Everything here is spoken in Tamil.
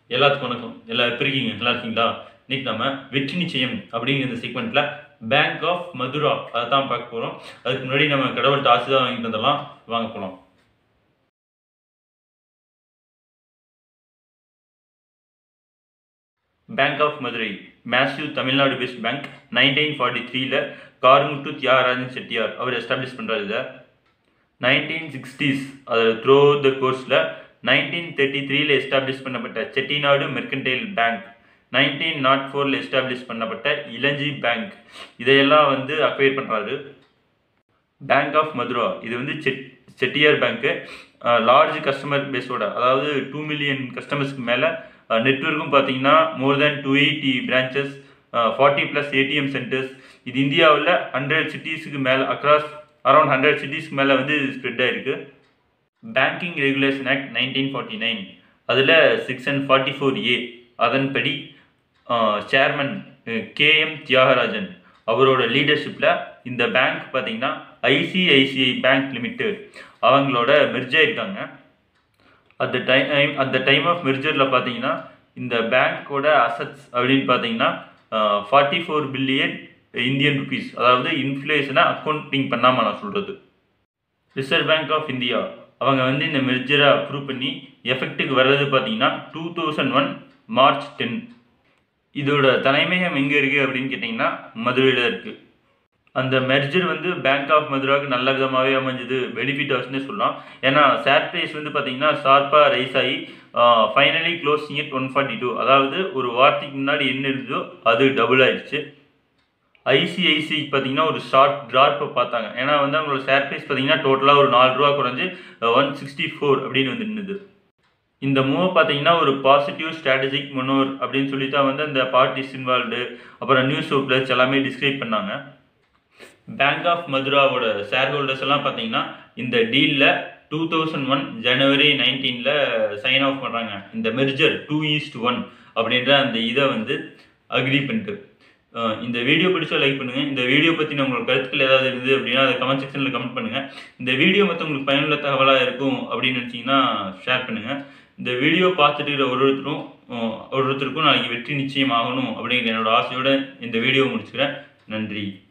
எல்லாத்துக்கும் வணக்கம் எல்லா எப்படி இருக்கீங்க நல்லா இருக்கீங்களா இன்னைக்கு நம்ம வெற்றி நிச்சயம் அப்படிங்கிற இந்த செக்மெண்ட்ல பேங்க் ஆஃப் மதுரா அதை தான் பார்க்க போகிறோம் அதுக்கு முன்னாடி நம்ம கடவுள்கிட்ட ஆசை தான் வாங்கிட்டு வந்துடலாம் வாங்க போகலாம் பேங்க் ஆஃப் மதுரை மேசிவ் Tamil Nadu based bank nineteen forty த்ரீல கார்முட்டு தியாகராஜன் செட்டியார் அவர் எஸ்டாப்ளிஷ் பண்ணுறாரு இதை நைன்டீன் சிக்ஸ்டீஸ் அதில் த்ரோ த கோர்ஸில் நைன்டீன் தேர்ட்டி த்ரீல எஸ்டாப்ளிஷ் பண்ணப்பட்ட Chettinad mercantile bank nineteen nought ஃபோரில் எஸ்டாப்ளிஷ் பண்ணப்பட்ட இளஞ்சி பேங்க் இதையெல்லாம் வந்து அக்வயர் பண்ணுறாரு பேங்க் ஆஃப் மதுரா இது வந்து செட் செட்டியார் பேங்க்கு லார்ஜ் கஸ்டமர் பேஸோட அதாவது டூ மில்லியன் கஸ்டமர்ஸ்க்கு மேலே நெட்ஒர்க்கும் பார்த்தீங்கன்னா more than two eighty branches forty plus ATM centres இது இந்தியாவில் ஹண்ட்ரட் சிட்டிஸுக்கு மேலே அக்ராஸ் அரௌண்ட் ஹண்ட்ரட் சிட்டிஸ்க்கு மேலே வந்து ஸ்ப்ரெட் ஆயிருக்கு banking regulation act nineteen forty nine அதில் six and forty four A அதன்படி சேர்மன் கேஎம் தியாகராஜன் அவரோட லீடர்ஷிப்பில் இந்த பேங்க் பார்த்தீங்கன்னா ஐசிஐசிஐ பேங்க் லிமிடெட் அவங்களோட மெர்ஜ் ஆயிருக்காங்க அந்த டைம் அந்த டைம் ஆஃப் மெர்ஜரில் பார்த்தீங்கன்னா இந்த பேங்க்கோட அசட்ஸ் அப்படின்னு பார்த்தீங்கன்னா forty four billion Indian rupees அதாவது இன்ஃப்ளேஷனை அக்கௌண்டிங் பண்ணாமல் நான் சொல்கிறது ரிசர்வ் பேங்க் ஆஃப் இந்தியா அவங்க வந்து இந்த மெர்ஜரை அப்ரூவ் பண்ணி எஃபெக்ட்டுக்கு வர்றது பார்த்தீங்கன்னா two thousand one March ten இதோட தலைமையகம் எங்கே இருக்குது அப்படின்னு கேட்டிங்கன்னா மதுரையில் இருக்குது அந்த மெர்ஜர் வந்து பேங்க் ஆஃப் மதுராவுக்கு நல்ல விதமாகவே அமைஞ்சது பெனிஃபிட் ஆச்சுன்னு சொல்லலாம் ஏன்னா ஷேர் ப்ரைஸ் வந்து பார்த்தீங்கன்னா ஷார்ப்பாக ரைஸ் ஆகி finally closing it one forty two அதாவது ஒரு வாரத்துக்கு முன்னாடி என்ன இருந்ததோ அது டபுள் ஆயிடுச்சு ஐசிஐசி பார்த்தீங்கன்னா ஒரு ஷார்ட் ட்ராப்பை பார்த்தாங்க ஏன்னா வந்து அவங்களோட ஷேர் ப்ரைஸ் பார்த்தீங்கன்னா டோட்டலாக ஒரு நாலு ரூபா குறைஞ்சி ஒன் சிக்ஸ்டி ஃபோர் அப்படின்னு வந்து நின்றுது இந்த மூவ் பார்த்தீங்கன்னா ஒரு பாசிட்டிவ் ஸ்ட்ராட்டஜிக் மனோர் அப்படின்னு சொல்லி தான் வந்து அந்த பார்ட்டிஸ் இன்வால்வ்டு அப்புறம் நியூஸ் அவுட்லெட்ஸ் எல்லாமே டிஸ்கிரைப் பண்ணாங்க பேங்க் ஆஃப் மதுராவோட ஷேர் ஹோல்டர்ஸ் எல்லாம் பார்த்தீங்கன்னா இந்த டீலில் டூ தௌசண்ட் ஒன் ஜனவரி நைன்டீனில் சைன் ஆஃப் பண்ணுறாங்க இந்த மெர்ஜர் டூ ஈஸ்ட் ஒன் அப்படின்ற அந்த இதை வந்து அக்ரி பண்ணிட்டு இந்த வீடியோ பிடிச்சா லைக் பண்ணுங்கள் இந்த வீடியோ பற்றி உங்களுக்கு கருத்துக்கள் ஏதாவது இருக்குது அப்படின்னா அதை கமெண்ட் செக்ஷனில் கமெண்ட் பண்ணுங்கள் இந்த வீடியோ மற்ற உங்களுக்கு பயனுள்ள தகவலாக இருக்கும் அப்படின்னு நினச்சிங்கன்னா ஷேர் பண்ணுங்கள் இந்த வீடியோ பார்த்துட்டு இருக்கிற ஒரு ஒருத்தரும் ஒரு ஒருத்தருக்கும் நாளைக்கு வெற்றி நிச்சயம் ஆகணும் அப்படிங்கிற என்னோட ஆசையோடு இந்த வீடியோ முடிச்சுக்கிறேன் நன்றி